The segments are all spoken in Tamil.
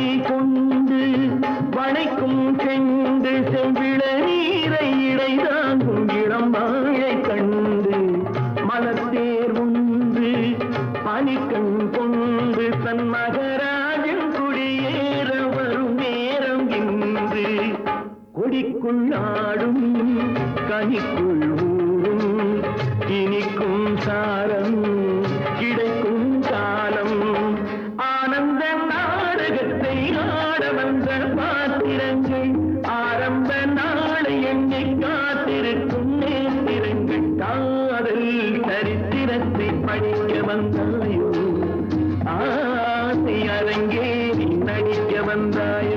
கொண்டு வளைக்கும் செண்டு செம்பிள நீரை இடை தாங்கும் இளம் வாழை கண்டு மலத்தேர் ஒன்று பனிக்கண் கொண்டு தன் மகராஜன் குடியேற வரும் நேரம் இன்று கொடிக்குள்ளாடும் கனிக்குள் ஊரும் இனிக்கும் சாரம் கிடைக்கும் காலம் ஆனந்த நாடகத்தை ஆட வந்த பாத்திரங்கள் ஆரம்ப நாளை எண்ணி காத்திருக்கும் நேத்திரங்கள் காதல் சரித்திரத்தை படிக்க வந்தாயோ ஆசை அரங்கேறி நடிக்க வந்தாயோ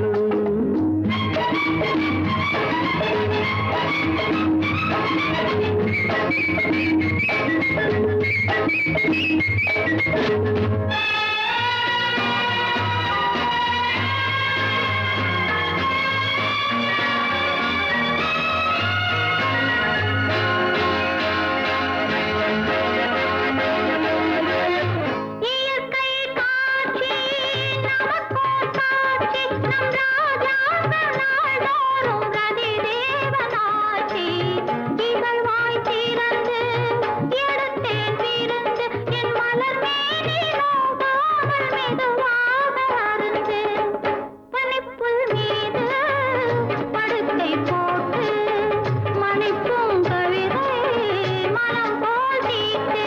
இயற்கை காட்சி நமக்கோர் காட்சி நம் ராஜாங்க நாள்தோறும் ரதி தேவனாட்சி இகழ்வாய் திறந்து எடுத்தேன் பிறந்து என் மலர் மேனி நோகாமல் மெதுவாக அருந்து பனிப்புல் மீது படுக்கை போட்டு மணிப்பும் கவிதை மனம் போல் தீட்டு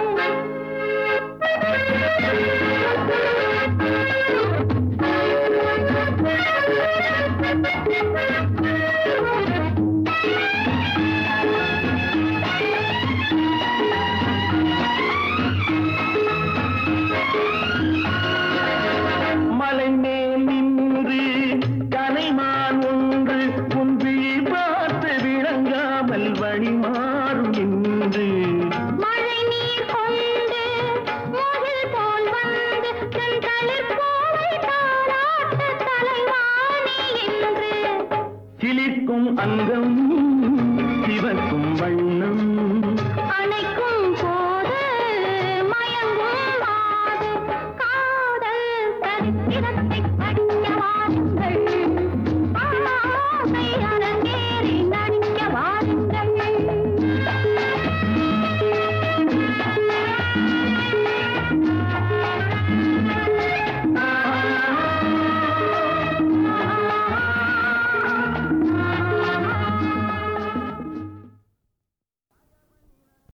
மலை மேல் நின்று கலைமான் ஒன்று உன் விழி பார்த்து விளங்காமல் வழி மாறும் என்று மழை நீர் கொண்டு முகில் போல் வந்து தன் தளிர்பூவை தாராட்ட தலைவாணி என்று சிலிர்க்கும் அங்கம் சிவக்க